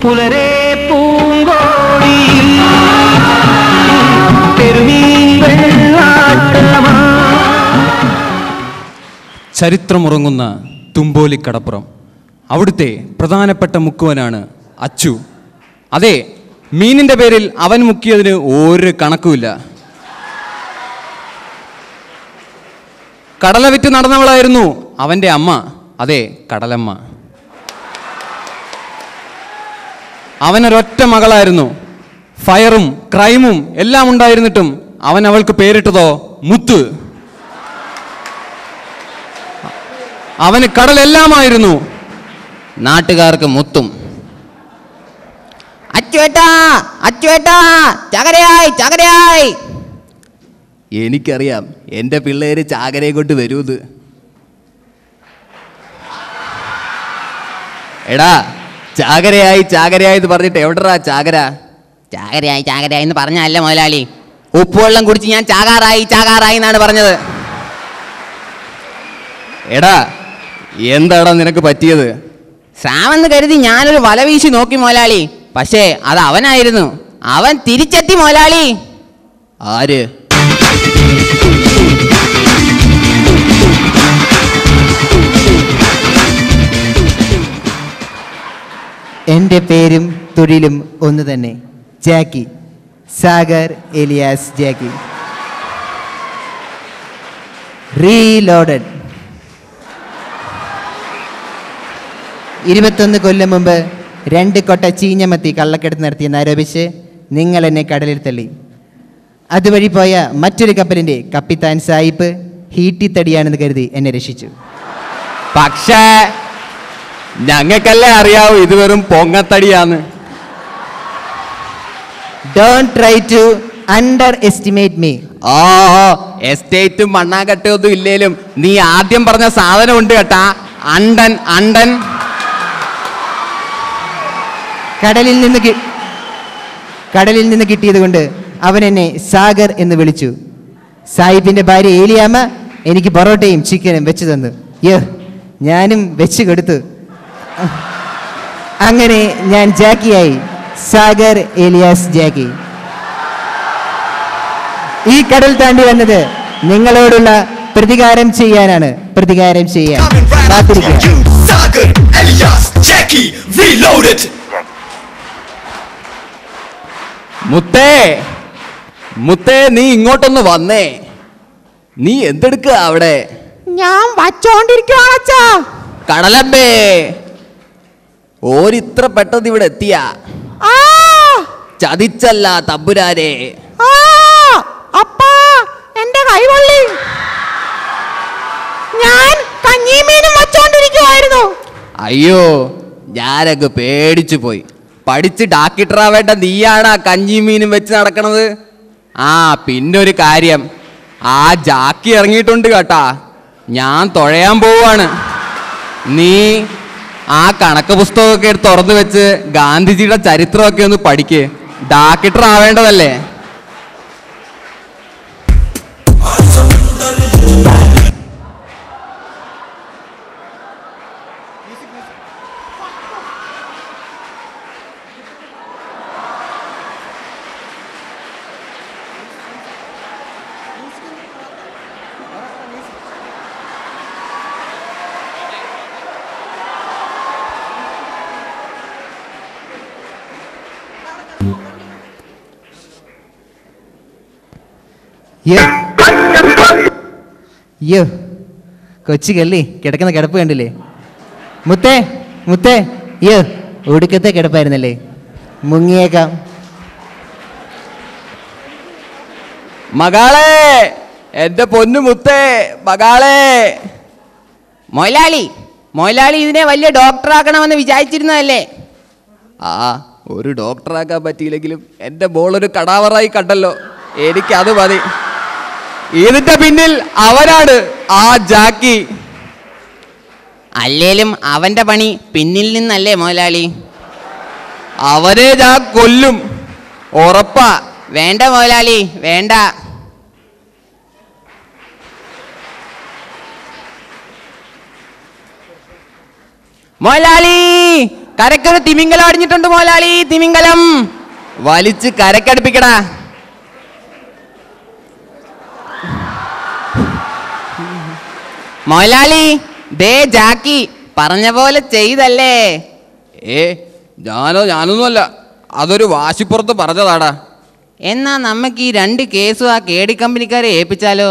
പുലരെ പൂങ്കോടിയിൽ തെരുമീൻ വെള്ളാട്ടമാ ചരിത്രമുറങ്ങുന്ന തുമ്പോലിക്കടപ്പുറം അവിടുത്തെ പ്രധാനപ്പെട്ട മുക്കുവനാണ് അച്ചു അതെ മീനിന്റെ പേരിൽ അവൻ മുക്കിയതിന് ഒരു കണക്കുമില്ല കടല വിറ്റ് നടന്നവളായിരുന്നു അവന്റെ അമ്മ അതെ കടലമ്മ അവനൊരൊറ്റ മകളായിരുന്നു ഫയറും ക്രൈമും എല്ലാം ഉണ്ടായിരുന്നിട്ടും അവൻ അവൾക്ക് പേരിട്ടതോ മുത്ത് അവന് കടലെല്ലാമായിരുന്നു നാട്ടുകാർക്ക് മുത്തും അച്ചുവേട്ടാ അച്ചുവേട്ടാ ചകരയായി ചകരയായി എനിക്കറിയാം എൻ്റെ പിള്ളേര് ചാകരയെ കൊണ്ട് വരൂന്ന് എടാ ചാകരയായി ചാകരയായി എന്ന് പറഞ്ഞിട്ട് എവിടെടാ ചാകര ചാകരയായി ചാകരയായി എന്ന് പറഞ്ഞല്ലേ മുതലാളി ഉപ്പുവെള്ളം കുടിച്ച് ഞാൻ ചാകാറായി ചാകാറായി എന്നാണ് പറഞ്ഞത് എടാ എന്താടാ നിനക്ക് പറ്റിയത് ശ്രാമെന്ന് കരുതി ഞാനൊരു വല വീശി നോക്കി മുതലാളി പക്ഷേ അത് അവനായിരുന്നു അവൻ തിരിച്ചെത്തി മുതലാളി ആര് എൻ്റെ പേരും തൊഴിലും ഒന്ന് തന്നെ Jackie Sagar alias Jackie reloaded ഇരുപത്തൊന്ന് കൊല്ലം മുമ്പ് രണ്ട് കൊട്ട ചീഞ്ഞമത്തി കള്ളക്കെടുത്ത് നടത്തിയെന്നാരോപിച്ച് നിങ്ങൾ എന്നെ കടലിൽ തള്ളി അതുവഴി പോയ മറ്റൊരു കപ്പലിൻ്റെ കപ്പിത്താൻ സായിപ്പ് ഹീറ്റിത്തടിയാണെന്ന് കരുതി എന്നെ രക്ഷിച്ചു പക്ഷേ ഞങ്ങൾക്കല്ലേ അറിയാവൂ ഇത് വെറും പൊങ്ങത്തടിയാന്ന് don't try to underestimate me ആ എസ്റ്റേറ്റും മണ്ണാങ്കട്ടയൊന്നും ഇല്ലേലും നീ ആദ്യം പറഞ്ഞ സാധനം ഉണ്ട് കേട്ടാ അണ്ടൻ അണ്ടൻ കടലിൽ നിന്ന് കി- കടലിൽ നിന്ന് കിട്ടിയത് കൊണ്ട് അവൻ എന്നെ സാഗർ എന്ന് വിളിച്ചു സാഹിബിന്റെ ഭാര്യ ഏലിയാമ്മ എനിക്ക് പൊറോട്ടയും ചിക്കനും വെച്ച് തന്നു യോ ഞാനും വെച്ച് കൊടുത്തു അങ്ങനെ ഞാൻ ജാക്കിയായി സാഗർ ഏലിയാസ് ജാക്കി ഈ കടൽ താണ്ടി വന്നത് നിങ്ങളോടുള്ള പ്രതികാരം ചെയ്യാനാണ് പ്രതികാരം ചെയ്യാൻ Coming right after കാത്തിരിക്കുക you, Sagar, Elias, Jackie, reloaded. മുത്തേ മുത്തേ നീ ഇങ്ങോട്ടൊന്ന് വന്നേ നീ എന്തെടുക്കുക അവിടെ ഞാൻ വച്ചോണ്ടിരിക്കുവാണച്ചാ കടലമ്പേ ഓരിത്ര പെട്ടെന്ന് ഇവിടെ എത്തിയ ചതിച്ചല്ല തമ്പുരാനെ അപ്പാ എന്റെ കൈവള്ളി ഞാൻ കഞ്ഞിമീനും വച്ചോണ്ടിരിക്കുവായിരുന്നു അയ്യോ ഞാനങ്ങ് പേടിച്ചു പോയി പഠിച്ച് ഡാക്കിട്ടറാവേണ്ട നീയാണ് ആ കഞ്ഞിയും മീനും വെച്ച് നടക്കണത് ആ പിന്നെ ഒരു കാര്യം ആ ജാക്കി ഇറങ്ങിയിട്ടുണ്ട് കേട്ടാ ഞാൻ തുഴയാൻ പോവാണ് നീ ആ കണക്ക് പുസ്തകമൊക്കെ എടുത്ത് തുറന്നു വെച്ച് ഗാന്ധിജിയുടെ ചരിത്രമൊക്കെ ഒന്ന് പഠിക്ക് ഡാക്കിട്ടർ ആവേണ്ടതല്ലേ യോ യോ കൊച്ചു കല്ലി കിടക്കുന്ന കിടപ്പ് കണ്ടില്ലേ മുത്തേ മുത്തേ യോ ഒടുക്കത്തെ കിടപ്പായിരുന്നല്ലേ മുങ്ങിയേക്കാം മകാളെ എന്റെ പൊന്നു മുത്തേ മകാളെ മൊയലാളി മൊയലാളി ഇതിനെ വലിയ ഡോക്ടറാക്കണമെന്ന് വിചാരിച്ചിരുന്നതല്ലേ ആ ഒരു ഡോക്ടറാക്കാൻ പറ്റിയില്ലെങ്കിലും എൻ്റെ മോളൊരു കടാവറായി കണ്ടല്ലോ എനിക്കത് മതി ഇതിന്റെ പിന്നിൽ അവനാണ് ആ ജാക്കി അല്ലേലും അവന്റെ പണി പിന്നിൽ നിന്നല്ലേ മുതലാളി അവനെ ഞാൻ കൊല്ലും ഉറപ്പാ വേണ്ട മുതലാളി വേണ്ട മുതലാളി കരക്കൊരു തിമിംഗലം അടിഞ്ഞിട്ടുണ്ട് മോലാളി തിമിംഗലം വലിച്ച് കരക്കടുപ്പിക്കടാ മോലാളി ദേ ജാക്കി പറഞ്ഞ പോലെ ചെയ്തല്ലേ ഏ ഞാനോ ഞാനൊന്നുമല്ല അതൊരു വാശിപ്പുറത്ത് പറഞ്ഞതാടാ എന്നാ നമുക്ക് ഈ രണ്ട് കേസും ആ കേടി കമ്പനിക്കാരെ ഏൽപ്പിച്ചാലോ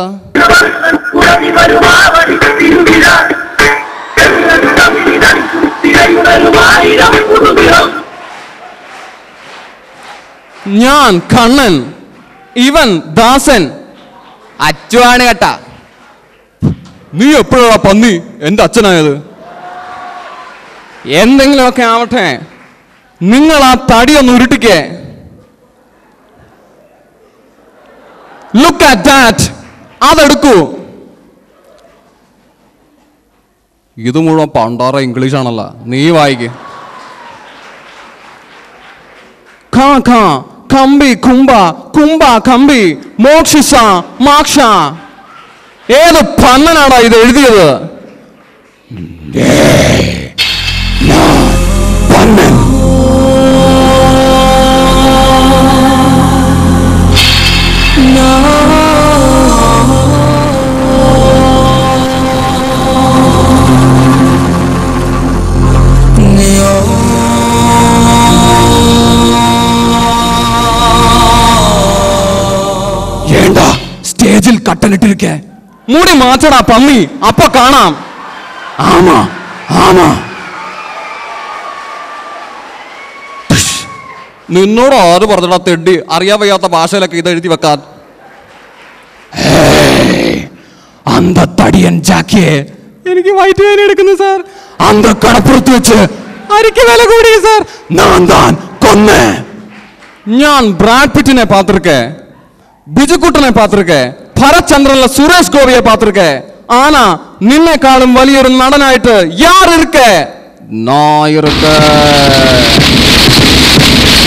ഞാൻ കണ്ണൻ ഇവൻ ദാസൻ അച്ചുവാണ് കേട്ടാ നീ എപ്പോഴാ പന്നി എന്റെ അച്ഛനായത് എന്തെങ്കിലുമൊക്കെ ആവട്ടെ നിങ്ങൾ ആ തടിയൊന്ന് ഉരുട്ടിക്കേ ലുക്ക് അറ്റ് ദാറ്റ് അതെടുക്കൂ ഇത് മുഴുവൻ പണ്ടാറ ഇംഗ്ലീഷ് ആണല്ലോ നീ വായിക്ക് ഖാ ഖാ കമ്പി കുംബ കുംബ കമ്പി മോക്ഷിസ മാക്ഷ ഏത് പന്നനാടാ ഇത് എഴുതിയത് ഏണ്ടാ സ്റ്റേജിൽ കട്ടനിട്ടിരിക്കെ മുടി മാറ്റടാ പന്നി അപ്പൊ കാണാം ആമാ ആമാ നിന്നോട് ആര് പറഞ്ഞടാ തെണ്ടി അറിയാൻ വയ്യാത്ത ഭാഷയിലൊക്കെ ഇത് എഴുതി വെക്കാൻ അന്തത്തടിയൻ ജാക്കിയെ എനിക്ക് വയറ്റ് വേന എടുക്കുന്നു സാർ അന്ത കടപ്പുറത്ത് വെച്ച് അരിക്ക് വില കൂടി സാർ ഞാൻ താൻ കൊന്നേ ഞാൻ ബ്രാഡ് പിറ്റിനെ പാത്തിருக்கேன் ബിജുക്കുട്ടനെ പാത്തിருக்கேன் ഭരചന്ദ്രനിലെ സുരേഷ് ഗോപിയെ പാത്തിருக்கேன் ആനാ നിന്നെക്കാളും വലിയൊരു നടനായിട്ട് യാർ ഇരിക്കെ நான் இருக்கேன்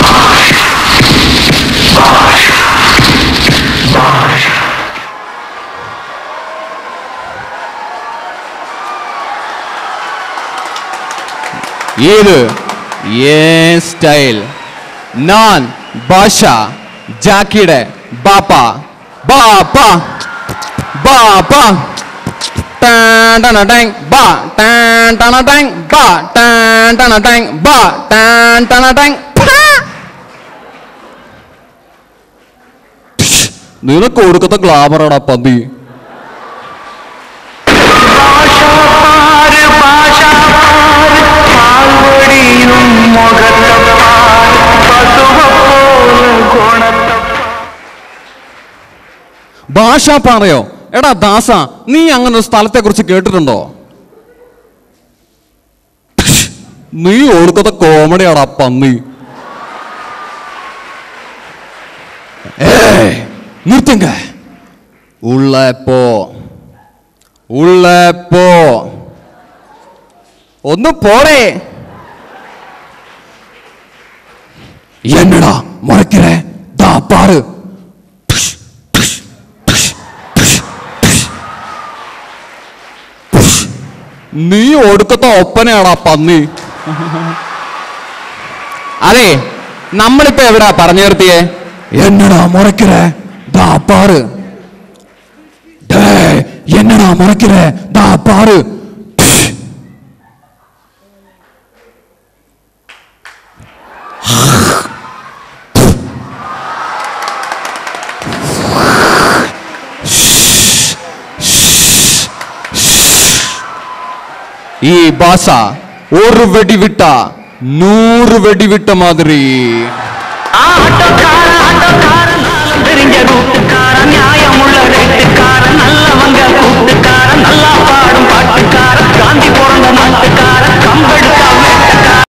ഇത് ഏൻ സ്റ്റൈൽ ഞാൻ ഭാഷ ജാക്കിയുടെ ബാപ്പ ബാപ്പ ബാപ്പ ടാൻ ടണ ടാങ് ബാ ടാൻ ടണ ടാങ് ബാ ടാൻ ടണ ടാങ് ബാ ടാൻ ടണ ടാങ് നിനക്ക് കൊടുക്കത്ത ഗ്ലാമറാടാ പന്തി ഭാഷ പറയോ എടാ ദാസ നീ അങ്ങനെ ഒരു സ്ഥലത്തെ കുറിച്ച് കേട്ടിട്ടുണ്ടോ നീ ഓടുക്കത്തെ കോമഡിയാടാ പന്നി ഏയ്, നിർത്തുങ്ക ഉള്ളപ്പോ ഉള്ളപ്പോ ഒന്ന് പോടേ എന്നടാ മുറക്കിറേ ദാ പാറ് നീ ഒടുക്കത്തെ ഒപ്പനയാടാ പന്നി അതെ നമ്മളിപ്പോ എവിടാ പറഞ്ഞു നിർത്തിയേ എന്നടാ മുറക്കിറേ ദാ പാറ് டேய், என்னடா முறைக்கிற தா பாரு ഈ ഭാഷ ഒരു വെടി വിട്ട നൂറ് വെടി വിട്ട മാതിരി ஆட்டக்கார